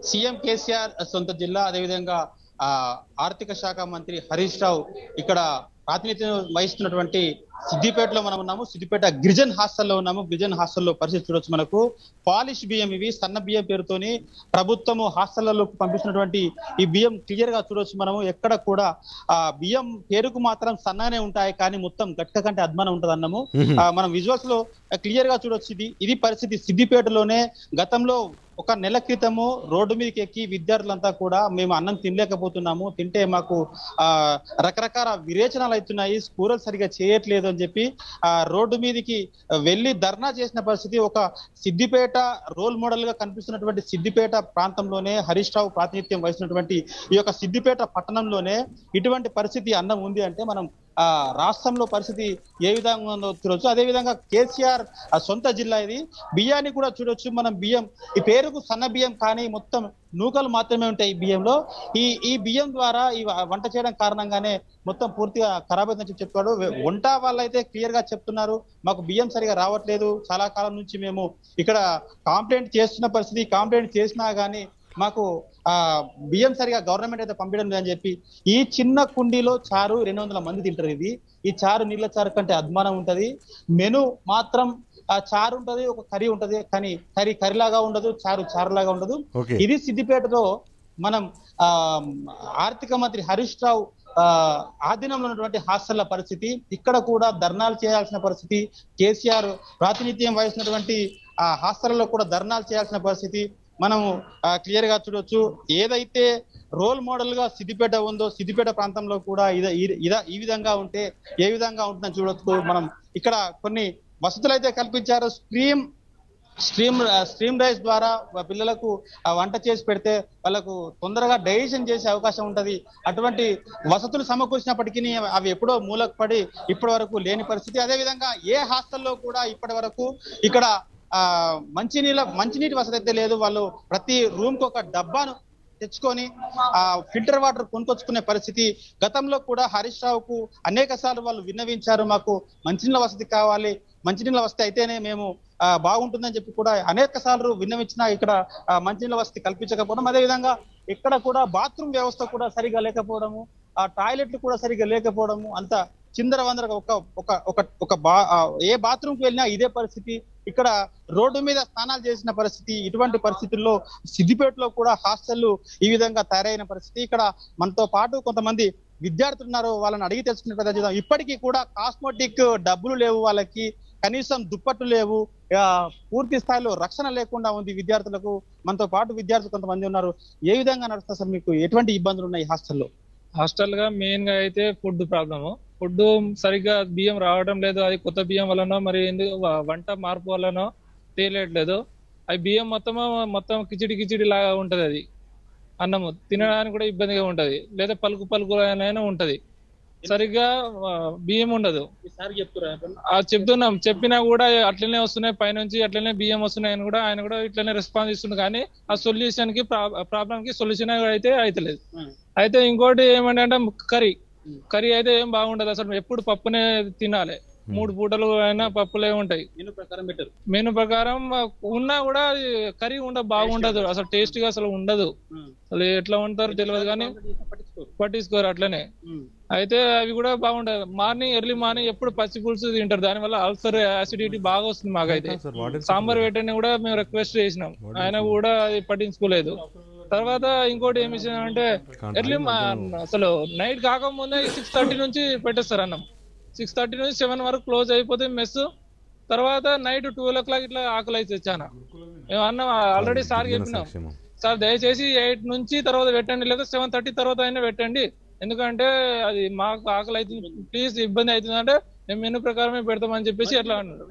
CM KCR సొంత జిల్లా అదేవిధంగా ఆ ఆర్థిక శాఖ మంత్రి హరీష్ రావు ఇక్కడ ప్రాతినిధ్యం వహిస్తున్నటువంటి సిద్దిపేటలో మనం ఉన్నాము సిద్దిపేట గిరిజన్ హాస్టల్లో ఉన్నాము గిరిజన్ హాస్టల్లో పరిస్థితి చూడొచ్చు మనకు పాలిష్ బియ్యం ఇవి సన్న బియ్యం పేరుతోని ప్రభుత్వము హాస్టళ్లలో పంపిస్తున్నటువంటి ఈ బియ్యం క్లియర్ గా చూడొచ్చు మనము ఎక్కడ కూడా ఆ బియ్యం పేరుకు మాత్రం సన్నగానే ఉంటాయి కానీ మొత్తం గట్క కంటే అద్మానం ఉంటది అన్నము ఆ, మనం విజువల్స్ లో క్లియర్ గా చూడొచ్చు ఇది ఇది పరిస్థితి సిద్దిపేటలోనే గతంలో ఒక నెల క్రితము రోడ్డు మీదకి ఎక్కి విద్యార్థులంతా కూడా మేము అన్నం తినలేకపోతున్నాము తింటే మాకు ఆ రకరకాల విరేచనాలు అవుతున్నాయి స్కూరలు సరిగా చేయట్లేదు అని చెప్పి ఆ రోడ్డు మీదకి వెళ్ళి ధర్నా చేసిన పరిస్థితి ఒక సిద్దిపేట రోల్ మోడల్ గా కనిపిస్తున్నటువంటి సిద్దిపేట ప్రాంతంలోనే హరీష్ రావు ప్రాతినిధ్యం వహిస్తున్నటువంటి ఈ యొక్క సిద్దిపేట పట్టణంలోనే ఇటువంటి పరిస్థితి అన్నం ఉంది అంటే మనం ఆ రాష్ట్రంలో పరిస్థితి ఏ విధంగా ఉందో చూడొచ్చు అదే విధంగా కేసీఆర్ ఆ సొంత జిల్లా ఇది బియ్యాన్ని కూడా చూడొచ్చు మనం బియ్యం ఈ పేరుకు సన్న బియ్యం కానీ మొత్తం నూకలు మాత్రమే ఉంటాయి ఈ బియ్యంలో ఈ ఈ బియ్యం ద్వారా ఈ వంట చేయడం కారణంగానే మొత్తం పూర్తిగా ఖరాబ్ అయిందని చెప్పి చెప్పాడు వంట వాళ్ళైతే క్లియర్ గా చెప్తున్నారు మాకు బియ్యం సరిగా రావట్లేదు చాలా కాలం నుంచి మేము ఇక్కడ కాంప్లైంట్ చేస్తున్న పరిస్థితి కాంప్లైంట్ చేసినా గానీ మాకు ఆ బియ్యం సరిగా గవర్నమెంట్ అయితే పంపించడం లేదని చెప్పి ఈ చిన్న కుండీలో చారు రెండు వందల మంది తింటారు ఇది ఈ చారు నీళ్ళ చారు కంటే అద్మానం ఉంటది మెను మాత్రం ఆ చారు ఉంటది ఒక కర్రీ ఉంటది కానీ కర్రీ కర్రీలాగా ఉండదు చారు చారులాగా ఉండదు ఓకే ఇది సిద్దిపేటలో మనం ఆ ఆర్థిక మంత్రి హరీష్ రావు ఆ ఆధీనంలో ఉన్నటువంటి హాస్టళ్ల పరిస్థితి ఇక్కడ కూడా ధర్నాలు చేయాల్సిన పరిస్థితి కేసీఆర్ ప్రాతినిధ్యం వహిస్తున్నటువంటి ఆ హాస్టళ్లలో కూడా ధర్నాలు చేయాల్సిన పరిస్థితి మనము క్లియర్ గా చూడొచ్చు ఏదైతే రోల్ మోడల్ గా సిద్దిపేట ఉందో సిద్దిపేట ప్రాంతంలో కూడా ఇద ఈ- ఇద ఈ విధంగా ఉంటే ఏ విధంగా ఉంటుందని చూడొచ్చు మనం ఇక్కడ కొన్ని వసతులు అయితే కల్పించారు స్ట్రీమ్ స్ట్రీమ్ స్ట్రీమ్ రైస్ ద్వారా వా- పిల్లలకు ఆ వంట చేసి పెడితే వాళ్ళకు తొందరగా డైజెషన్ చేసే అవకాశం ఉంటది అటువంటి వసతులు సమకూర్చినప్పటికీ అవి ఎప్పుడో మూలకు పడి ఇప్పటి వరకు లేని పరిస్థితి అదే విధంగా ఏ హాస్టల్లో కూడా ఇప్పటి వరకు ఇక్కడ ఆ మంచినీళ్ళ మంచినీటి వసతి అయితే లేదు వాళ్ళు ప్రతి రూమ్ కు ఒక డబ్బాను తెచ్చుకొని ఆ ఫిల్టర్ వాటర్ కొనుకొచ్చుకునే పరిస్థితి గతంలో కూడా హరీష్ రావుకు అనేక సార్లు వాళ్ళు విన్నవించారు మాకు మంచినీళ్ళ వసతి కావాలి మంచినీళ్ళ వసతి అయితేనే మేము ఆ, బాగుంటుందని చెప్పి కూడా అనేక సార్లు విన్నవించినా ఇక్కడ ఆ, మంచినీళ్ళ వసతి కల్పించకపోవడం అదే విధంగా ఇక్కడ కూడా బాత్రూమ్ వ్యవస్థ కూడా సరిగా లేకపోవడము ఆ టాయిలెట్లు కూడా సరిగా లేకపోవడము అంత చిందర వందర ఒక ఒక ఒక ఒక బా ఆ, ఏ బాత్రూమ్ కి వెళ్ళినా ఇదే పరిస్థితి ఇక్కడ రోడ్డు మీద స్నానాలు చేసిన పరిస్థితి ఇటువంటి పరిస్థితుల్లో సిద్దిపేటలో కూడా హాస్టళ్లు ఈ విధంగా తయారైన పరిస్థితి ఇక్కడ మనతో పాటు కొంతమంది విద్యార్థులు ఉన్నారు వాళ్ళని అడిగి తెలుసుకునే ప్రయత్నం చేద్దాం ఇప్పటికీ కూడా కాస్మోటిక్ డబ్బులు లేవు వాళ్ళకి కనీసం దుప్పట్లు లేవు ఆ, పూర్తి స్థాయిలో రక్షణ లేకుండా ఉంది విద్యార్థులకు మనతో పాటు విద్యార్థులు కొంతమంది ఉన్నారు ఏ విధంగా నడుస్తుంది అసలు మీకు ఎటువంటి ఇబ్బందులు ఉన్నాయి హాస్టల్లో హాస్టల్ గా మెయిన్ గా అయితే ఫుడ్ ప్రాబ్లమ్ ఫుడ్ సరిగ్గా బియ్యం రావడం లేదు అది కొత్త బియ్యం వల్లనో మరి ఎందుకు వ- వంట మార్పు వల్లనో తేలేయట్లేదు అది బియ్యం మొత్తం మొత్తం కిచిడి కిచిడి లాగా ఉంటది అది అన్నము తినడానికి కూడా ఇబ్బందిగా ఉంటది లేదా పలుకు పలుకు అయినా ఉంటది సరిగ్గా ఆ, బియ్యం ఉండదు ఈసారి చెప్తురా ఆ చెప్తున్నాం చెప్పినా కూడా అట్లనే వస్తున్నాయి పైనుంచి అట్లనే బియ్యం వస్తున్నాయని కూడా ఆయన కూడా ఇట్లనే రెస్పాన్స్ ఇస్తుంది కానీ ఆ సొల్యూషన్ కి ప్రాబ్లం కి సొల్యూషన్ అయితే అయితలేదు అయితే ఇంకోటి ఏమంటే కర్రీ కర్రీ అయితే ఏం బాగుండదు అసలు ఎప్పుడు పప్పునే తినాలి మూడు పూటలు అయినా పప్పులే ఉంటాయి నేను ప్రకారం పెట్టారు మెను ప్రకారం ఉన్నా కూడా అది కర్రీ ఉండ బాగుండదు అసలు టేస్ట్ గా అసలు ఉండదు అసలు ఎట్లా ఉంటారో తెలియదు కానీ పట్టించుకోరు అట్లనే అయితే అవి కూడా బాగుండదు మార్నింగ్ ఎర్లీ మార్నింగ్ ఎప్పుడు పచ్చి పులుసు తింటారు దానివల్ల అల్సర్ యాసిడిటీ బాగా వస్తుంది మాకైతే సార్ వాటర్ సాంబార్ పెట్టని కూడా మేము రిక్వెస్ట్ చేసినాం ఆయన కూడా అది పట్టించుకోలేదు తర్వాత ఇంకోటి ఏమి అంటే ఎర్లీ అసలు నైట్ కాకముందే సిక్స్ థర్టీ నుంచి పెట్టేస్తారు అన్నం సిక్స్ థర్టీ నుంచి సెవెన్ వరకు క్లోజ్ అయిపోతే మెస్ తర్వాత నైట్ ట్వెల్వ్ ఓ క్లాక్ ఇట్లా ఆకలి అయితే చాలా మేము అన్నం ఆల్రెడీ సార్ చెప్పినాం సార్ దయచేసి ఎయిట్ నుంచి తర్వాత పెట్టండి లేదా సెవెన్ థర్టీ తర్వాత అయినా పెట్టండి ఎందుకంటే అది మాకు ఆకలి అవుతుంది ప్లీజ్ ఇబ్బంది అవుతుంది అంటే మేము మెను ప్రకారమే పెడతామని చెప్పేసి అట్లా అన్నారు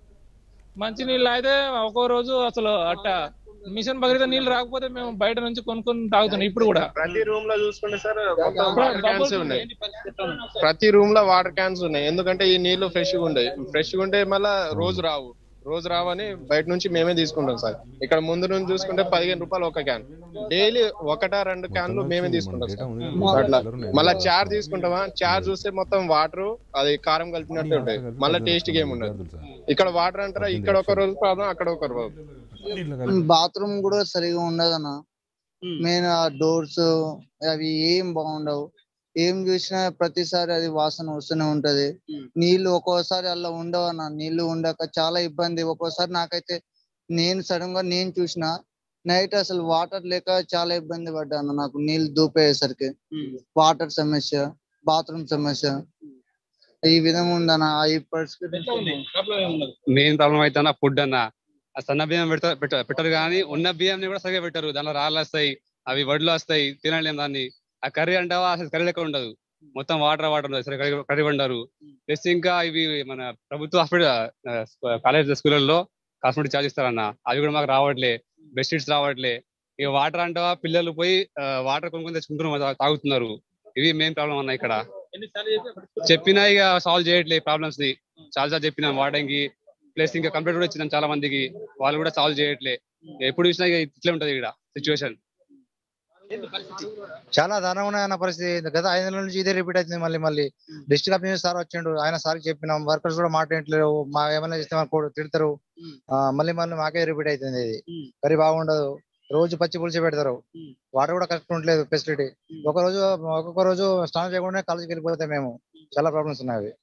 మంచి నీళ్ళు అయితే ఒక్కో రోజు అసలు అట్ట మిషన్ భగీరథ నీళ్ళు రాకపోతే మేము బయట నుంచి కొనుక్కొని తాగుతున్నాం ఇప్పుడు కూడా ప్రతి రూమ్ లో చూసుకుంటే సార్ మొత్తం వాటర్ క్యాన్స్ బబుల్స్ ఉన్నాయి ప్రతి రూమ్ లో వాటర్ క్యాన్స్ ఉన్నాయి ఎందుకంటే ఈ నీళ్లు ఫ్రెష్ గా ఉంటాయి ఫ్రెష్ గా ఉంటే మళ్ళా రోజు రావు రోజు రావని బయట నుంచి మేమే తీసుకుంటాం సార్ ఇక్కడ ముందు నుంచి చూసుకుంటే పదిహేను రూపాయలు ఒక క్యాన్ డైలీ ఒకటా రెండు క్యాన్లు మేమే తీసుకుంటాం సార్ అట్లా మళ్ళా చార్ తీసుకుంటామా చార్ చూస్తే మొత్తం వాటర్ అది కారం కలిపినట్టు ఉంటాయి మళ్ళీ టేస్ట్ ఏమి ఉండదు ఇక్కడ వాటర్ అంటారా ఇక్కడ ఒక రోజు ప్రాబ్లం అక్కడ ఒక రోజు బాత్రూమ్ కూడా సరిగా ఉండదన్న మెయిన్ ఆ డోర్స్ అవి ఏం బాగుండవు ఏం చూసినా ప్రతిసారి అది వాసన వస్తూనే ఉంటది Hmm. నీళ్లు ఒక్కోసారి అలా ఉండవు అన్న నీళ్లు ఉండక చాలా ఇబ్బంది ఒక్కోసారి నాకైతే నేను సడన్ గా నేను చూసిన నైట్ అసలు వాటర్ లేక చాలా ఇబ్బంది పడ్డాను నాకు నీళ్లు దూపేసరికి వాటర్ సమస్య బాత్రూమ్ సమస్య ఈ విధంగా ఉందన్న ఈ పరిస్థితి ఎట్లా ఉంది ప్రాబ్లం ఏమున్నది మెయిన్ ప్రాబ్లం అయితే అన్న ఫుడ్ అన్న ఆ సన్న బియ్యం పెడతారు పెట్ట- పెట్టరు కానీ ఉన్న బియ్యం కూడా సరిగా పెట్టరు దానిలో రాళ్ళు వస్తాయి అవి వడ్లు వస్తాయి తినలేం దాన్ని ఆ కర్రీ అంటావా అసలు కర్రీ లెక్క ఉండదు మొత్తం వాటర్ వాటర్ ఉండదు సరే కర్రీ కర్రీ వండరు ప్లస్ ఇంకా ఇవి మన ప్రభుత్వ హాస్పిటల్ కాలేజ్ స్కూళ్ళల్లో కాస్మెటిక్ చార్జ్ ఇస్తారన్న అవి కూడా మాకు రావట్లే బెడ్షీట్స్ రావట్లే ఇక వాటర్ అంటావా పిల్లలు పోయి వాటర్ కొనుక్కొని తెచ్చుకుంటున్నారు తాగుతున్నారు ఇవి మెయిన్ ప్రాబ్లం అన్న ఇక్కడ ఎన్నిసార్లు చెప్పి పట్టించుకోలేదు. చెప్పినా ఇక సాల్వ్ చేయట్లేదు ప్రాబ్లమ్స్ ని చాలా సార్లు చెప్పినాం వాడడానికి ప్లస్ ఇంకా కంప్యూటర్ కూడా ఇచ్చినాం చాలా మందికి వాళ్ళు కూడా సాల్వ్ చేయట్లే ఎప్పుడు చూసినా ఇక ఇట్లే ఉంటది ఇక్కడ సిచ్యువేషన్ ఏంది పరిస్థితి చాలా దారుణమైన పరిస్థితి గత ఐదు నెలల నుంచి ఇదే రిపీట్ అవుతుంది మళ్ళీ మళ్ళీ డిస్ట్రిక్ట్ ఆఫీసర్ సార్ వచ్చిండు ఆయన సార్ చెప్పినాం వర్కర్స్ కూడా మాట్లాడట్లేరు మా ఏమైనా చేస్తే మాకు కూడా తిడతారు Hmm. ఆ, మళ్ళీ మళ్ళీ మాకే రిపీట్ అవుతుంది ఇది Hmm. కర్రీ బాగుండదు రోజు పచ్చి పులిచి పెడతారు Hmm. వాటర్ కూడా కరెక్ట్ ఉండలేదు ఫెసిలిటీ Hmm. ఒక రోజు ఒక్కొక్క రోజు స్నానం చేయకుండా కాలేజీకి వెళ్ళిపోతాం మేము చాలా ప్రాబ్లమ్స్ ఉన్నాయి అవి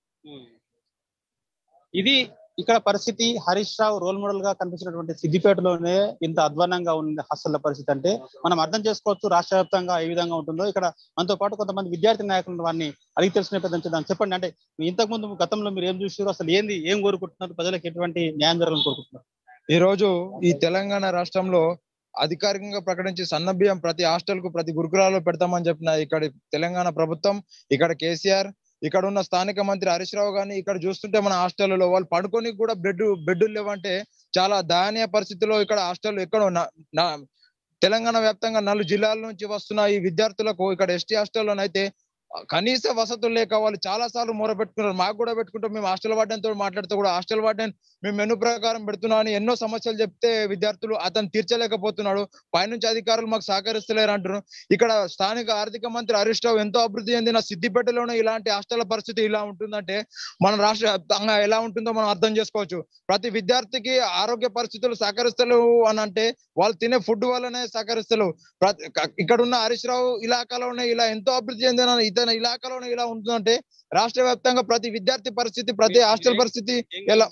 ఇది ఇక్కడ పరిస్థితి హరీష్ రావు రోల్ మోడల్ గా కనిపించినటువంటి సిద్దిపేటలోనే ఇంత అధ్వానంగా ఉంది హాస్టల్ల పరిస్థితి అంటే మనం అర్థం చేసుకోవచ్చు రాష్ట్ర వ్యాప్తంగా ఏ విధంగా ఉంటుందో ఇక్కడ మనతో పాటు కొంతమంది విద్యార్థి నాయకులు వారిని అడిగి తెలుసుకునే ప్రయత్నం చేద్దాం చెప్పండి అంటే మీ ఇంతకు ముందు గతంలో మీరు ఏం చూసారు అసలు ఏంది ఏం కోరుకుంటున్నారు ప్రజలకు ఎటువంటి న్యాయం జరగాలని కోరుకుంటున్నారు ఈ రోజు ఈ తెలంగాణ రాష్ట్రంలో అధికారికంగా ప్రకటించి సన్న బియ్యం ప్రతి హాస్టల్ కు ప్రతి గురుకులాల్లో పెడతామని చెప్పిన ఇక్కడ తెలంగాణ ప్రభుత్వం ఇక్కడ కేసీఆర్ ఇక్కడ ఉన్న స్థానిక మంత్రి హరీష్ రావు గాని ఇక్కడ చూస్తుంటే మన హాస్టల్లో వాళ్ళు పడుకొని కూడా బెడ్ బెడ్లు లేవంటే చాలా దయనీయ పరిస్థితిలో ఇక్కడ హాస్టల్ ఎక్కడో నా- నా- తెలంగాణ వ్యాప్తంగా నాలుగు జిల్లాల నుంచి వస్తున్న ఈ విద్యార్థులకు ఇక్కడ ఎస్టీ హాస్టల్లోనైతే కనీస వసతులు లేక వాళ్ళు చాలా సార్లు మొర పెట్టుకున్నారు మాకు కూడా పెట్టుకుంటాం మేము హాస్టల్ వార్డెన్ తో మాట్లాడితే కూడా హాస్టల్ వార్డెన్ మేము మెను ప్రకారం పెడుతున్నాం అని ఎన్నో సమస్యలు చెప్తే విద్యార్థులు అతను తీర్చలేకపోతున్నాడు పైనుంచి అధికారులు మాకు సహకరిస్తలేరు అంటున్నారు ఇక్కడ స్థానిక ఆర్థిక మంత్రి హరీష్ రావు ఎంతో అభివృద్ధి చెందిన సిద్దిపేటలోనే ఇలాంటి హాస్టల్ పరిస్థితి ఇలా ఉంటుందంటే మన రాష్ట్ర వ్యాప్తంగా ఎలా ఉంటుందో మనం అర్థం చేసుకోవచ్చు ప్రతి విద్యార్థికి ఆరోగ్య పరిస్థితులు సహకరిస్తలేవు అని అంటే వాళ్ళు తినే ఫుడ్ వల్లనే సహకరిస్తలేవు ప్రతి క- ఇక్కడ ఉన్న హరీష్ రావు ఇలాకాలోనే ఇలా ఎంతో అభివృద్ధి చెందిన ఇతని ఇలాకాలోనే ఇలా ఉంటుందంటే రాష్ట్ర వ్యాప్తంగా ప్రతి విద్యార్థి పరిస్థితి ప్రతి హాస్టల్ పరిస్థితి ఎలా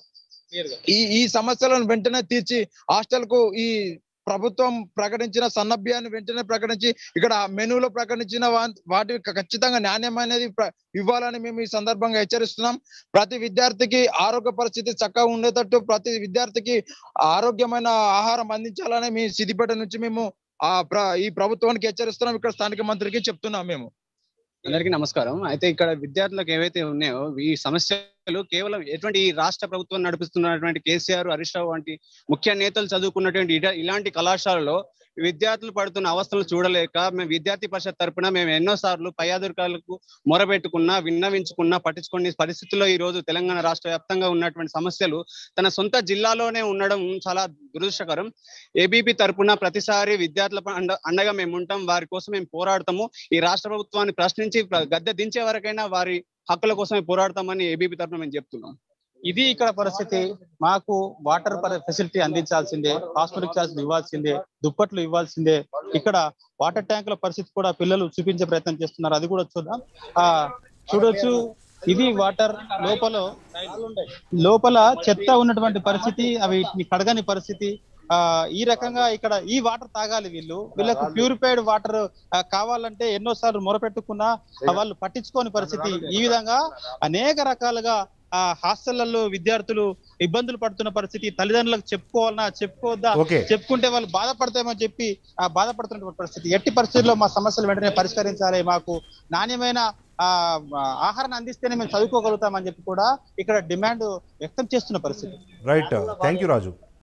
ఈ ఈ సమస్యలను వెంటనే తీర్చి హాస్టల్ కు ఈ ప్రభుత్వం ప్రకటించిన సన్నభ్యాన్ని వెంటనే ప్రకటించి ఇక్కడ మెనూలో ప్రకటించిన వా- వాటి ఖచ్చితంగా నాణ్యమైనది ప్ర- ఇవ్వాలని మేము ఈ సందర్భంగా హెచ్చరిస్తున్నాం ప్రతి విద్యార్థికి ఆరోగ్య పరిస్థితి చక్కగా ఉండేటట్టు ప్రతి విద్యార్థికి ఆరోగ్యమైన ఆహారం అందించాలని మీ సిద్దిపేట నుంచి మేము ఆ ప్ర- ఈ ప్రభుత్వానికి హెచ్చరిస్తున్నాం ఇక్కడ స్థానిక మంత్రికి చెప్తున్నాం మేము అందరికీ నమస్కారం అయితే ఇక్కడ విద్యార్థులకు ఏవైతే ఉన్నాయో ఈ సమస్యలు కేవలం ఎటువంటి ఈ రాష్ట్ర ప్రభుత్వం నడిపిస్తున్నటువంటి కేసీఆర్ హరీష్ రావు వంటి ముఖ్య నేతలు చదువుకున్నటువంటి ఇట- ఇలాంటి కళాశాలలో విద్యార్థులు పడుతున్న అవస్థలు చూడలేక మేము విద్యార్థి పరిషత్ తరపున మేము ఎన్నో సార్లు పై అధికారులకు మొరబెట్టుకున్నా విన్నవించుకున్నా పట్టించుకునే పరిస్థితుల్లో ఈ రోజు తెలంగాణ రాష్ట్ర వ్యాప్తంగా ఉన్నటువంటి సమస్యలు తన సొంత జిల్లాలోనే ఉండడం చాలా దురదృష్టకరం ఏబీపీ తరపున ప్రతిసారి విద్యార్థుల ప- అండ అండగా మేము ఉంటాం వారి కోసం మేము పోరాడతాము ఈ రాష్ట్ర ప్రభుత్వాన్ని ప్రశ్నించి ప్ర- గద్దె దించే వరకైనా వారి హక్కుల కోసమే పోరాడతామని ఏబీపీ తరపున మేము చెప్తున్నాం ఇది ఇక్కడ పరిస్థితి మాకు వాటర్ ఫెసిలిటీ అందించాల్సిందే హాస్పిటల్ ఛార్జీలు ఇవ్వాల్సిందే దుప్పట్లు ఇవ్వాల్సిందే ఇక్కడ వాటర్ ట్యాంకుల పరిస్థితి కూడా పిల్లలు చూపించే ప్రయత్నం చేస్తున్నారు అది కూడా చూద్దాం ఆ చూడొచ్చు ఇది వాటర్ లోపల లోపల చెత్త ఉన్నటువంటి పరిస్థితి అవి వీటిని కడగని పరిస్థితి ఆ ఈ రకంగా ఇక్కడ ఈ వాటర్ తాగాలి వీళ్ళు వీళ్ళకు ప్యూరిఫైడ్ వాటర్ కావాలంటే ఎన్నో సార్లు మొరపెట్టుకున్నా ఆ వాళ్ళు పట్టించుకోని పరిస్థితి ఈ విధంగా అనేక రకాలుగా ఆ హాస్టళ్లలో విద్యార్థులు ఇబ్బందులు పడుతున్న పరిస్థితి తల్లిదండ్రులకు చెప్పుకోవాలన్నా చెప్పుకోవద్దా ఓకే చెప్పుకుంటే వాళ్ళు బాధపడతామని చెప్పి ఆ బాధపడుతున్నటువంటి పరిస్థితి ఎట్టి పరిస్థితుల్లో మా సమస్యలు వెంటనే పరిష్కరించాలి మాకు నాణ్యమైన ఆ ఆహారాన్ని అందిస్తేనే మేము చదువుకోగలుగుతామని చెప్పి కూడా ఇక్కడ డిమాండ్ వ్యక్తం చేస్తున్న పరిస్థితి రైట్ థ్యాంక్ యూ రాజు